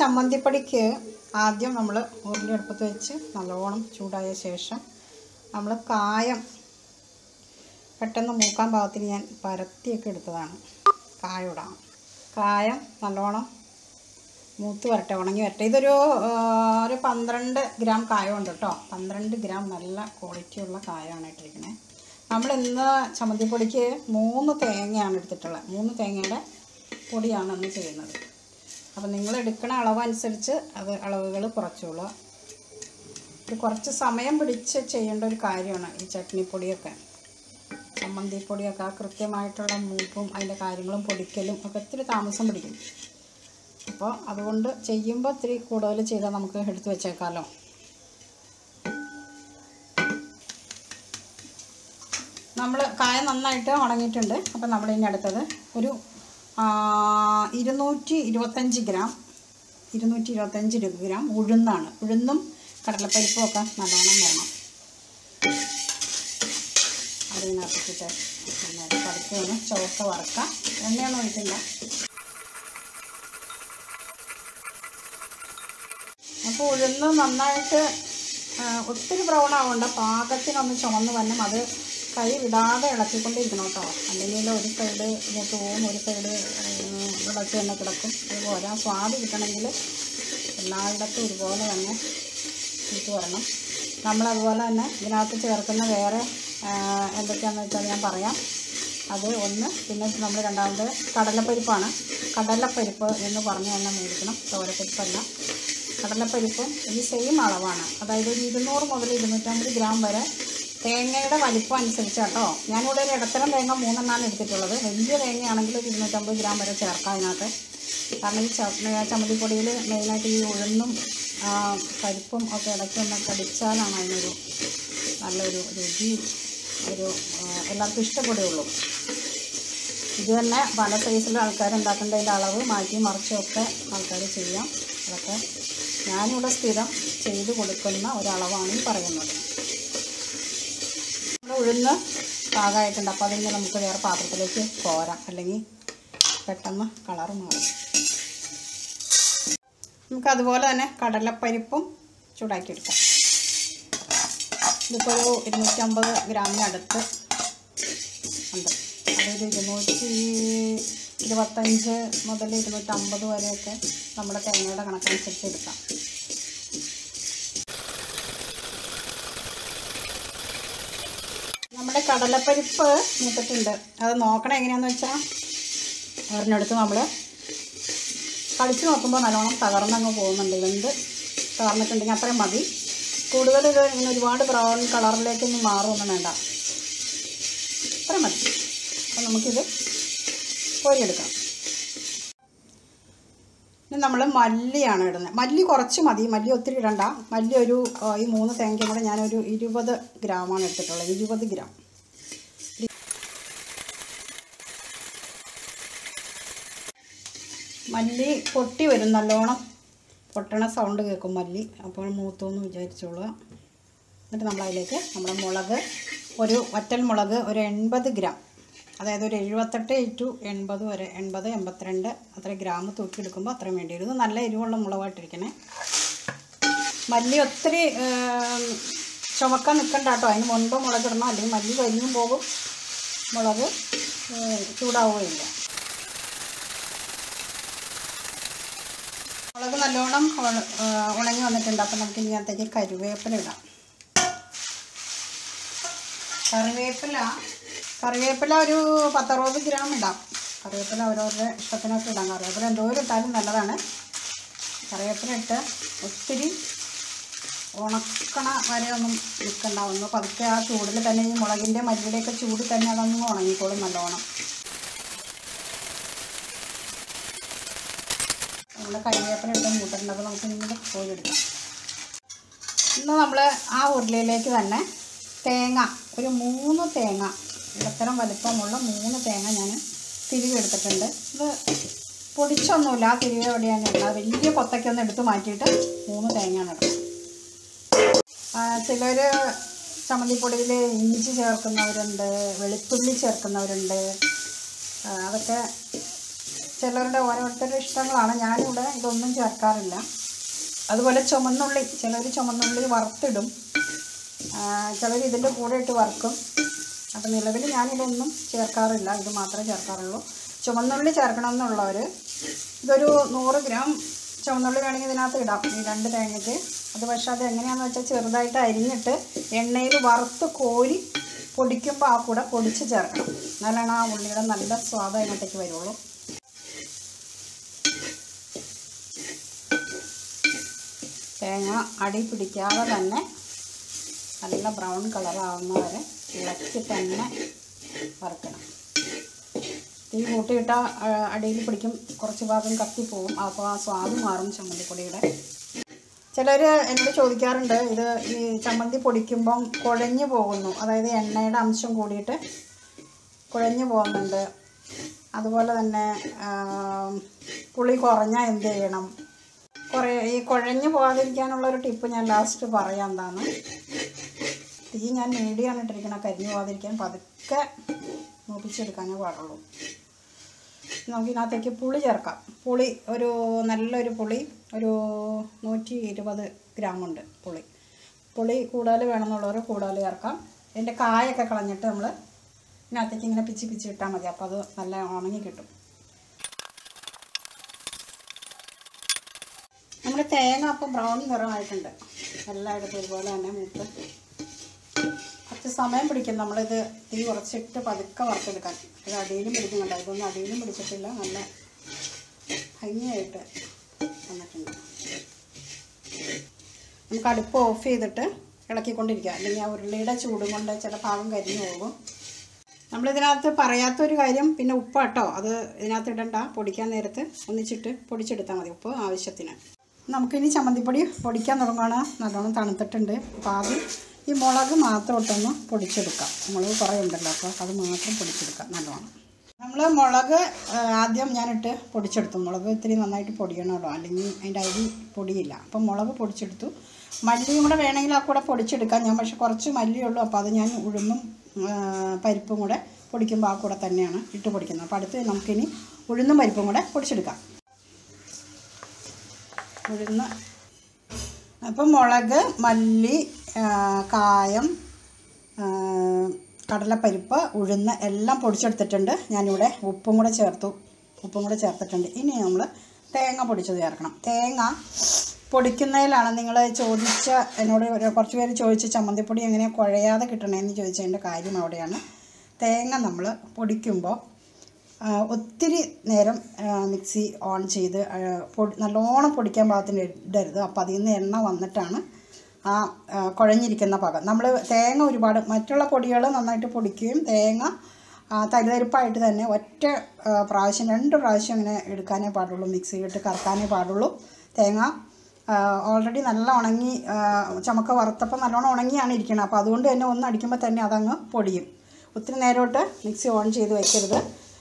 ചമ്മന്തിപ്പൊടിക്ക് ആദ്യം നമ്മൾ ഉരുളി അടുപ്പത്ത് വെച്ച് നല്ലോണം ചൂടായ ശേഷം നമ്മൾ കായം പെട്ടെന്ന് മൂക്കാൻ പാകത്തിന് ഞാൻ പരത്തിയൊക്കെ എടുത്തതാണ് കായം ഇടാം കായം നല്ലോണം മൂത്ത് വരട്ടെ ഉണങ്ങി വരട്ടെ ഇതൊരു ആ, ഒരു പന്ത്രണ്ട് ഗ്രാം കായമുണ്ട് കേട്ടോ പന്ത്രണ്ട് ഗ്രാം നല്ല ക്വാളിറ്റിയുള്ള കായമാണ് ഇട്ടിരിക്കുന്നത് നമ്മൾ ഇന്ന് ചമ്മന്തിപ്പൊടിക്ക് മൂന്ന് തേങ്ങയാണ് എടുത്തിട്ടുള്ളത് മൂന്ന് തേങ്ങയുടെ പൊടിയാണ് ഇന്ന് ചെയ്യുന്നത് അപ്പോൾ നിങ്ങൾ എടുക്കുന്ന അളവനുസരിച്ച് അത് അളവുകൾ കുറച്ചോളൂ ഇത് കുറച്ച് സമയം പിടിച്ച് ചെയ്യേണ്ട ഒരു കാര്യമാണ് ഈ ചട്നിപ്പൊടിയൊക്കെ ചമ്മന്തിപ്പൊടിയൊക്കെ ആ കൃത്യമായിട്ടുള്ള മൂപ്പും അതിൻ്റെ കാര്യങ്ങളും പൊടിക്കലും ഒക്കെ ഒത്തിരി താമസം പിടിക്കും അപ്പോൾ അതുകൊണ്ട് ചെയ്യുമ്പോൾ ഇത്തിരി കൂടുതൽ ചെയ്താൽ നമുക്ക് എടുത്തു വെച്ചേക്കാമല്ലോ നമ്മൾ കായ നന്നായിട്ട് ഉണങ്ങിയിട്ടുണ്ട് അപ്പോൾ നമ്മൾ ഇനി അടുത്തത് ഒരു ആ, ഇരുന്നൂറ്റി ഇരുപത്തഞ്ച് ഗ്രാം ഇരുന്നൂറ്റി ഇരുപത്തഞ്ച് ഗ്രാം ഉഴുന്നാണ് ഉഴുന്നും കടലപ്പരിപ്പും ഒക്കെ നല്ലോണം വേണം അതിനകത്തിട്ട് നന്നായിട്ട് പതുക്കെ ഒന്ന് ചുവക്ക വറുക്കാം എണ്ണയൊന്നും ഒഴിക്കില്ല അപ്പോൾ ഉഴുന്ന് നന്നായിട്ട് ആ, ഒത്തിരി ബ്രൗൺ ആവണ്ട പാകത്തിനൊന്ന് ചുമന്ന് വന്നും അത് കൈ വിടാതെ ഇളക്കിക്കൊണ്ടിരിക്കണം കേട്ടോ അല്ലെങ്കിൽ ഒരു സൈഡ് മൂത്ത് പോകും ഒരു സൈഡ് വിളച്ച് തന്നെ കിടക്കും അതുപോലെ ആ സ്വാദ് കിട്ടണമെങ്കിൽ എല്ലായിടത്തും ഒരുപോലെ തന്നെ കൂട്ടി വരണം നമ്മളതുപോലെ തന്നെ ഇതിനകത്ത് ചേർക്കുന്ന വേറെ ആ, എന്തൊക്കെയാണെന്ന് വെച്ചാൽ ഞാൻ പറയാം അത് ഒന്ന് പിന്നെ നമ്മൾ രണ്ടാമത് കടലപ്പരിപ്പാണ് കടലപ്പരിപ്പ് എന്ന് പറഞ്ഞ് തന്നെ മേടിക്കണം തോരപ്പരിപ്പല്ല കടലപ്പരിപ്പും ഈ സെയിം അളവാണ് അതായത് ഒരു ഇരുന്നൂറ് മുതൽ ഇരുന്നൂറ്റമ്പത് ഗ്രാം വരെ തേങ്ങയുടെ വലിപ്പം അനുസരിച്ച് കേട്ടോ ഞാനിവിടെ ഒരു ഇടത്തരം തേങ്ങ മൂന്നെണ്ണമാണ് എടുത്തിട്ടുള്ളത് വലിയ തേങ്ങയാണെങ്കിൽ ഒരു ഇരുന്നൂറ്റമ്പത് ഗ്രാം വരെ ചേർക്കാം അതിനകത്ത് കാരണം ഈ ച ചമ്മന്തിപ്പൊടിയിൽ മെയിനായിട്ട് ഈ ഉഴുന്നും ആ, പരിപ്പും ഒക്കെ ഇടയ്ക്ക് ഒന്ന് കടിച്ചാലാണ് അതിനൊരു നല്ലൊരു രുചി ഒരു ആ, എല്ലാവർക്കും ഇഷ്ടപ്പെടുകയുള്ളൂ ഇത് തന്നെ പല സൈസിലും ആൾക്കാർ ഉണ്ടാക്കേണ്ടതിൻ്റെ അളവ് മാറ്റി മറിച്ചൊക്കെ ആൾക്കാർ ചെയ്യാം അതൊക്കെ ഞാനിവിടെ സ്ഥിരം ചെയ്ത് കൊടുക്കുന്ന ഒരളവാണ് ഈ പറയുന്നത് നമ്മുടെ ഉഴുന്ന് പാകമായിട്ടുണ്ട് അപ്പോൾ അതിങ്ങനെ നമുക്ക് വേറെ പാത്രത്തിലേക്ക് കോരാം അല്ലെങ്കിൽ പെട്ടെന്ന് കളറ് മാറും നമുക്ക് അതുപോലെ തന്നെ കടലപ്പരിപ്പും ചൂടാക്കിയെടുക്കാം ഇതിപ്പോൾ ഒരു ഇരുന്നൂറ്റമ്പത് ഗ്രാമിനടുത്ത് ഉണ്ട് അതൊരു ഇരുന്നൂറ്റി ഇരുപത്തഞ്ച് മുതൽ ഇരുന്നൂറ്റമ്പത് വരെയൊക്കെ നമ്മുടെ തേങ്ങയുടെ കണക്കനുസരിച്ച് എടുക്കാം നമ്മുടെ കടലപ്പരിപ്പ് മൂത്തിട്ടുണ്ട് അത് നോക്കണം എങ്ങനെയാണെന്ന് വെച്ചാൽ ഒരെണ്ണെടുത്ത് നമ്മൾ കളിച്ച് നോക്കുമ്പോൾ നല്ലോണം തകർന്നങ്ങ് പോകുന്നുണ്ട് വെന്ത് തകർന്നിട്ടുണ്ടെങ്കിൽ അത്രയും മതി കൂടുതൽ ഇത് ഇങ്ങനെ ഒരുപാട് ബ്രൗൺ കളറിലേക്കൊന്നും മാറുമൊന്നും വേണ്ട അത്രയും മതി അപ്പം നമുക്കിത് കോരിയെടുക്കാം ഇനി നമ്മൾ മല്ലിയാണ് ഇടുന്നത് മല്ലി കുറച്ച് മതി മല്ലി ഒത്തിരി ഇടണ്ട മല്ലി ഒരു ആ, ഈ മൂന്ന് തേങ്ങയും കൂടെ ഞാനൊരു ഇരുപത് ഗ്രാമാണ് എടുത്തിട്ടുള്ളത് ഇരുപത് ഗ്രാം മല്ലി പൊട്ടി വരും നല്ലോണം പൊട്ടണ സൗണ്ട് കേൾക്കും മല്ലി അപ്പോൾ മൂത്തോന്ന് വിചാരിച്ചോളുക എന്നിട്ട് നമ്മളതിലേക്ക് നമ്മുടെ മുളക് ഒരു വറ്റൽ മുളക് ഒരു എൺപത് ഗ്രാം അതായത് ഒരു എഴുപത്തെട്ട് ടു എൺപത് വരെ എൺപത് എൺപത്തിരണ്ട് അത്ര ഗ്രാം തൂക്കിയെടുക്കുമ്പോൾ അത്രയും വേണ്ടി വരും ഇത് നല്ല എരിവുള്ള മുളകായിട്ടിരിക്കണേ മല്ലി ഒത്തിരി ഏം, ചുമക്കാൻ നിൽക്കണ്ട കേട്ടോ അതിന് മുൻപ് മുളകിടണം അല്ലെങ്കിൽ മല്ലി കരിഞ്ഞും പോകും മുളക് ഏ, ചൂടാവുകയില്ല മുളക് നല്ലോണം ഉണ- ആ, ഉണങ്ങി വന്നിട്ടുണ്ട് അപ്പം നമുക്ക് ഇതിനകത്തേക്ക് കരുവേപ്പില ഇടാം കറിവേപ്പില കറിവേപ്പില ഒരു പത്തറുപത് ഗ്രാം ഇടാം കറിവേപ്പില ഓരോരുടെ ഇഷ്ടത്തിനൊക്കെ ഇടാം കറിവേപ്പില എന്തോരം ഇട്ടാലും നല്ലതാണ് കറിവേപ്പില ഇട്ട് ഒത്തിരി ഉണക്കണ വരെ ഒന്നും നിൽക്കണ്ട ഒന്ന് പതുക്കെ ആ ചൂടിൽ തന്നെ ഈ മുളകിൻ്റെ മല്ലിയുടെയൊക്കെ ചൂടിൽ തന്നെ അതൊന്ന് ഉണങ്ങിക്കോളും നല്ലോണം നമ്മുടെ കറിവേപ്പില ഇട്ട് മൂട്ടിട്ടുണ്ട് അപ്പോൾ നമുക്ക് ഇങ്ങനെ കോഴിയെടുക്കാം ഇന്ന് നമ്മൾ ആ ഉരുളിയിലേക്ക് തന്നെ തേങ്ങ ഒരു മൂന്ന് തേങ്ങ ഇടത്തരം വലിപ്പമുള്ള മൂന്ന് തേങ്ങ ഞാൻ തിരികെ എടുത്തിട്ടുണ്ട് ഇത് പൊടിച്ചൊന്നുമില്ല ആ തിരികെ എവിടെയാണ് ഇടുന്നത് വലിയ കൊത്തയ്ക്കൊന്ന് എടുത്ത് മാറ്റിയിട്ട് മൂന്ന് തേങ്ങയാണ് ഇടുന്നത് ചിലർ ചമ്മന്തിപ്പൊടിയിൽ ഇഞ്ചി ചേർക്കുന്നവരുണ്ട് വെളുത്തുള്ളി ചേർക്കുന്നവരുണ്ട് ആ, അതൊക്കെ ചിലരുടെ ഓരോരുത്തരുടെ ഇഷ്ടങ്ങളാണ് ഞാനിവിടെ ഇതൊന്നും ചേർക്കാറില്ല അതുപോലെ ചുമന്നുള്ളി ചിലർ ചുമന്നുള്ളി വറുത്തിടും ചിലർ ഇതിൻ്റെ കൂടെ ഇട്ട് വറുക്കും അപ്പം നിലവിൽ ഞാനിതൊന്നും ചേർക്കാറില്ല ഇത് മാത്രമേ ചേർക്കാറുള്ളൂ ചുമന്നുള്ളി ചേർക്കണമെന്നുള്ളവർ ഇതൊരു നൂറ് ഗ്രാം ചുമന്നുള്ളി വേണമെങ്കിൽ ഇതിനകത്ത് ഇടാം ഈ രണ്ട് തേങ്ങയ്ക്ക് അത് പക്ഷേ അത് എങ്ങനെയാണെന്ന് വെച്ചാൽ ചെറുതായിട്ട് അരിഞ്ഞിട്ട് എണ്ണയിൽ വറുത്ത് കോരി പൊടിക്കുമ്പോൾ ആ കൂടെ പൊടിച്ച് ചേർക്കണം എന്നാലാണ് ആ ഉള്ളിയുടെ നല്ല സ്വാദ് അതിനകത്തേക്ക് വരുള്ളൂ തേങ്ങ അടി പിടിക്കാതെ തന്നെ നല്ല ബ്രൗൺ കളറാവുന്ന വരെ ഇളക്കി തന്നെ വറുക്കണം തീ കൂട്ടിയിട്ടാൽ അടിയിൽ പിടിക്കും കുറച്ച് ഭാഗം കത്തിപ്പോവും അപ്പോൾ ആ സ്വാദ് മാറും ചമ്മന്തിപ്പൊടിയുടെ ചിലർ എന്നോട് ചോദിക്കാറുണ്ട് ഇത് ഈ ചമ്മന്തി പൊടിക്കുമ്പം കുഴഞ്ഞു പോകുന്നു അതായത് എണ്ണയുടെ അംശം കൂടിയിട്ട് കുഴഞ്ഞു പോകുന്നുണ്ട് അതുപോലെ തന്നെ ആ, പുളി കുറഞ്ഞാൽ എന്ത് ചെയ്യണം കുറേ ഈ കുഴഞ്ഞു പോകാതിരിക്കാനുള്ള ഒരു ടിപ്പ് ഞാൻ ലാസ്റ്റ് പറയാം എന്താണ് തീ ഞാൻ മീഡിയാണ് ഇട്ടിരിക്കണം കരിഞ്ഞു പോകാതിരിക്കാൻ പതുക്കെ മൂപ്പിച്ചെടുക്കാനേ പാടുള്ളൂ നമുക്ക് ഇതിനകത്തേക്ക് പുളി ചേർക്കാം പുളി ഒരു നല്ലൊരു പുളി ഒരു നൂറ്റി ഇരുപത് ഗ്രാമുണ്ട് പുളി പുളി കൂടുതൽ വേണമെന്നുള്ളവർ കൂടുതൽ ചേർക്കാം ഇതിൻ്റെ കായൊക്കെ കളഞ്ഞിട്ട് നമ്മൾ ഇതിനകത്തേക്ക് ഇങ്ങനെ പിച്ചി പിച്ചി ഇട്ടാൽ മതി അപ്പോൾ അത് നല്ല ഉണങ്ങി കിട്ടും നമ്മൾ തേങ്ങ അപ്പം ബ്രൗൺ നിറമായിട്ടുണ്ട് എല്ലായിടത്തും ഇതുപോലെ തന്നെ മൂത്ത് കുറച്ച് സമയം പിടിക്കും നമ്മളിത് തീ കുറച്ചിട്ട് പതുക്കെ വറുത്തെടുക്കാൻ ഇത് അടിയിലും പിടിക്കുന്നുണ്ട് ഇതൊന്നും അടിയിലും പിടിച്ചിട്ടില്ല നല്ല ഭംഗിയായിട്ട് വന്നിട്ടുണ്ട് നമുക്ക് അടുപ്പ് ഓഫ് ചെയ്തിട്ട് ഇളക്കിക്കൊണ്ടിരിക്കുക അല്ലെങ്കിൽ ആ ഉരുളിയുടെ ചൂടും കൊണ്ട് ചില ഭാഗം കരിഞ്ഞു പോകും നമ്മളിതിനകത്ത് പറയാത്തൊരു കാര്യം പിന്നെ ഉപ്പാട്ടോ അത് ഇതിനകത്ത് ഇടണ്ട പൊടിക്കാൻ നേരത്ത് ഒന്നിച്ചിട്ട് പൊടിച്ചെടുത്താൽ മതി ഉപ്പ് ആവശ്യത്തിന് നമുക്കിനി ചമ്മന്തിപ്പൊടി പൊടിക്കാൻ തുടങ്ങുകയാണ് നല്ലോണം തണുത്തിട്ടുണ്ട് അപ്പോൾ ആദ്യം ഈ മുളക് മാത്രം ഇട്ടൊന്ന് പൊടിച്ചെടുക്കാം മുളക് കുറേ ഉണ്ടല്ലോ അപ്പോൾ അത് മാത്രം പൊടിച്ചെടുക്കാം നല്ലോണം നമ്മൾ മുളക് ആ, ആദ്യം ഞാനിട്ട് പൊടിച്ചെടുത്തു മുളക് ഇത്തിരി നന്നായിട്ട് പൊടിയണമല്ലോ അല്ലെങ്കിൽ അതിൻ്റെ അരി പൊടിയില്ല അപ്പം മുളക് പൊടിച്ചെടുത്തു മല്ലിയും കൂടെ വേണമെങ്കിൽ ആ കൂടെ പൊടിച്ചെടുക്കാം ഞാൻ പക്ഷെ കുറച്ച് മല്ലിയുള്ളൂ അപ്പോൾ അത് ഞാൻ ഉഴുന്നും ആ, പരിപ്പും കൂടെ പൊടിക്കുമ്പോൾ ആ കൂടെ തന്നെയാണ് ഇട്ട് പൊടിക്കുന്നത് അപ്പോൾ അടുത്ത് നമുക്കിനി ഉഴുന്നും പരിപ്പും കൂടെ പൊടിച്ചെടുക്കാം ഉഴുന്ന് അപ്പം മുളക് മല്ലി ആ, കായം ആ, കടലപ്പരിപ്പ് ഉഴുന്ന് എല്ലാം പൊടിച്ചെടുത്തിട്ടുണ്ട് ഞാനിവിടെ ഉപ്പും കൂടെ ചേർത്തു ഉപ്പും കൂടെ ചേർത്തിട്ടുണ്ട് ഇനി നമ്മൾ തേങ്ങ പൊടിച്ചത് ചേർക്കണം തേങ്ങ പൊടിക്കുന്നതിലാണ് നിങ്ങൾ ചോദിച്ച എന്നോട് ഒരു- കുറച്ച് പേര് ചോദിച്ച ചമ്മന്തിപ്പൊടി എങ്ങനെ കുഴയാതെ കിട്ടണമെന്ന് ചോദിച്ചതിൻ്റെ കാര്യം അവിടെയാണ് തേങ്ങ നമ്മൾ പൊടിക്കുമ്പോൾ ആ, ഒത്തിരി നേരം ആ, മിക്സി ഓൺ ചെയ്ത് ആ, പൊടി നല്ലോണം പൊടിക്കാൻ പാകത്തിന് ഇടരുത് അപ്പോൾ അതിൽ നിന്ന് എണ്ണ വന്നിട്ടാണ് ആ ആ, കുഴഞ്ഞിരിക്കുന്ന പാകം നമ്മൾ തേങ്ങ ഒരുപാട് മറ്റുള്ള പൊടികൾ നന്നായിട്ട് പൊടിക്കുകയും തേങ്ങ ആ, തരിതരിപ്പായിട്ട് തന്നെ ഒറ്റ ആ, പ്രാവശ്യം രണ്ട് പ്രാവശ്യം ഇങ്ങനെ എടുക്കാനേ പാടുള്ളൂ മിക്സിയിലിട്ട് കറക്കാനേ പാടുള്ളൂ തേങ്ങ ഓൾറെഡി നല്ല ഉണങ്ങി ആ, ചുമക്ക വറുത്തപ്പോൾ നല്ലോണം ഉണങ്ങിയാണ് ഇരിക്കുന്നത് അപ്പോൾ അതുകൊണ്ട് തന്നെ ഒന്ന് അടിക്കുമ്പോൾ തന്നെ അതങ്ങ് പൊടിയും ഒത്തിരി നേരോട്ട് മിക്സി ഓൺ ചെയ്ത് വെക്കരുത്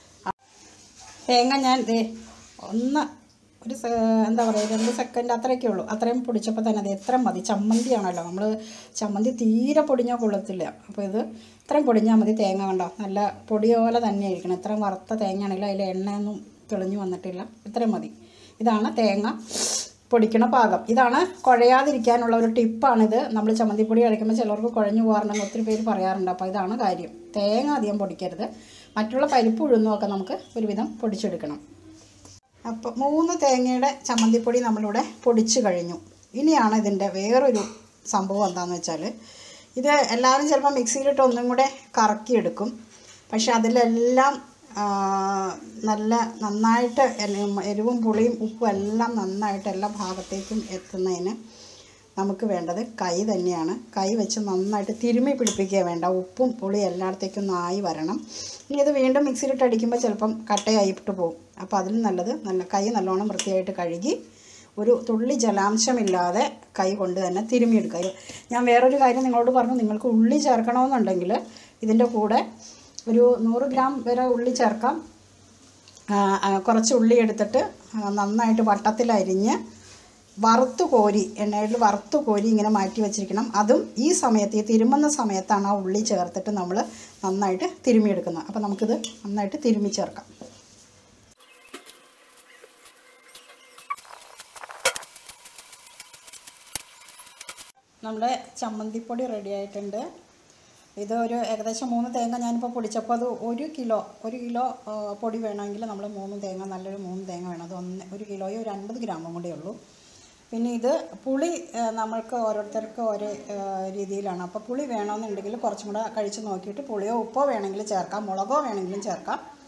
തേങ്ങ ഞാൻ ദേ ഒന്ന് ഒരു സെ- എന്താ പറയുക രണ്ട് സെക്കൻഡ് അത്രയൊക്കെ ഉള്ളൂ അത്രയും പൊടിച്ചപ്പോൾ തന്നെ അത് എത്ര മതി ചമ്മന്തിയാണല്ലോ നമ്മൾ ചമ്മന്തി തീരെ പൊടിഞ്ഞാൽ കൊള്ളത്തില്ല അപ്പോൾ ഇത് ഇത്രയും പൊടിഞ്ഞാൽ മതി തേങ്ങ കണ്ടോ നല്ല പൊടി പോലെ തന്നെ ആയിരിക്കണം ഇത്രയും വറുത്ത തേങ്ങയാണെങ്കിലും അതിൽ എണ്ണയൊന്നും തെളിഞ്ഞു വന്നിട്ടില്ല ഇത്രയും മതി ഇതാണ് തേങ്ങ പൊടിക്കണ പാകം ഇതാണ് കുഴയാതിരിക്കാനുള്ള ഒരു ടിപ്പാണിത് നമ്മൾ ചമ്മന്തിപ്പൊടി കഴിക്കുമ്പോൾ ചിലർക്ക് കുഴഞ്ഞു പോകാറുണ്ടെന്ന് ഒത്തിരി പേര് പറയാറുണ്ട് അപ്പോൾ ഇതാണ് കാര്യം തേങ്ങ അധികം പൊടിക്കരുത് മറ്റുള്ള പരിപ്പ് ഉഴുന്നും ഒക്കെ നമുക്ക് ഒരുവിധം പൊടിച്ചെടുക്കണം അപ്പോൾ മൂന്ന് തേങ്ങയുടെ ചമ്മന്തിപ്പൊടി നമ്മളിവിടെ പൊടിച്ച് കഴിഞ്ഞു ഇനിയാണ് ഇതിൻ്റെ വേറൊരു സംഭവം എന്താണെന്ന് വെച്ചാൽ ഇത് എല്ലാവരും ചിലപ്പോൾ മിക്സിയിലിട്ട് ഒന്നും കൂടെ കറക്കിയെടുക്കും പക്ഷെ അതിലെല്ലാം ആ, നല്ല നന്നായിട്ട് എല്ല- എരിവും പുളിയും ഉപ്പും എല്ലാം നന്നായിട്ട് എല്ലാ ഭാഗത്തേക്കും എത്തുന്നതിന് നമുക്ക് വേണ്ടത് കൈ തന്നെയാണ് കൈ വെച്ച് നന്നായിട്ട് തിരുമ്മി പിടിപ്പിക്കുക വേണ്ട ഉപ്പും പുളി എല്ലായിടത്തേക്കും ഒന്നായി വരണം ഇനി ഇത് വീണ്ടും മിക്സിയിലിട്ട് അടിക്കുമ്പോൾ ചിലപ്പം കട്ടയായിട്ട് പോകും അപ്പോൾ അതിലും നല്ലത് നല്ല കൈ നല്ലോണം വൃത്തിയായിട്ട് കഴുകി ഒരു തുള്ളി ജലാംശമില്ലാതെ കൈ കൊണ്ട് തന്നെ തിരുമ്മിയെടുക്കുക ഇത് ഞാൻ വേറൊരു കാര്യം നിങ്ങളോട് പറഞ്ഞു നിങ്ങൾക്ക് ഉള്ളി ചേർക്കണമെന്നുണ്ടെങ്കിൽ ഇതിൻ്റെ കൂടെ ഒരു നൂറ് ഗ്രാം വരെ ഉള്ളി ചേർക്കാം ആ, ആ, കുറച്ച് ഉള്ളി എടുത്തിട്ട് ആ, നന്നായിട്ട് വട്ടത്തിലരിഞ്ഞ് വറുത്ത് കോരി എണ്ണയിൽ വറുത്ത് കോരി ഇങ്ങനെ മാറ്റി വെച്ചിരിക്കണം അതും ഈ സമയത്ത് ഈ തിരുമുന്ന സമയത്താണ് ആ ഉള്ളി ചേർത്തിട്ട് നമ്മൾ നന്നായിട്ട് തിരുമ്മിയെടുക്കുന്നത് അപ്പോൾ നമുക്കിത് നന്നായിട്ട് തിരുമ്മി ചേർക്കാം നമ്മുടെ ചമ്മന്തിപ്പൊടി റെഡി ആയിട്ടുണ്ട് ഇത് ഒരു ഏകദേശം മൂന്ന് തേങ്ങ ഞാനിപ്പോൾ പൊടിച്ചപ്പോൾ അത് ഒരു കിലോ ഒരു കിലോ ആ, പൊടി വേണമെങ്കിൽ നമ്മൾ മൂന്ന് തേങ്ങ നല്ലൊരു മൂന്ന് തേങ്ങ വേണം അത് ഒന്ന് ഒരു കിലോയോ ഒരു അൻപത് ഗ്രാമും കൂടെ ഉള്ളൂ പിന്നെ ഇത് പുളി ആ, നമ്മൾക്ക് ഓരോരുത്തർക്ക് ഓരോ ആ, രീതിയിലാണ് അപ്പോൾ പുളി വേണമെന്നുണ്ടെങ്കിൽ കുറച്ചും കൂടെ കഴിച്ച് നോക്കിയിട്ട് പുളിയോ ഉപ്പോ വേണമെങ്കിൽ ചേർക്കാം മുളകോ വേണമെങ്കിലും ചേർക്കാം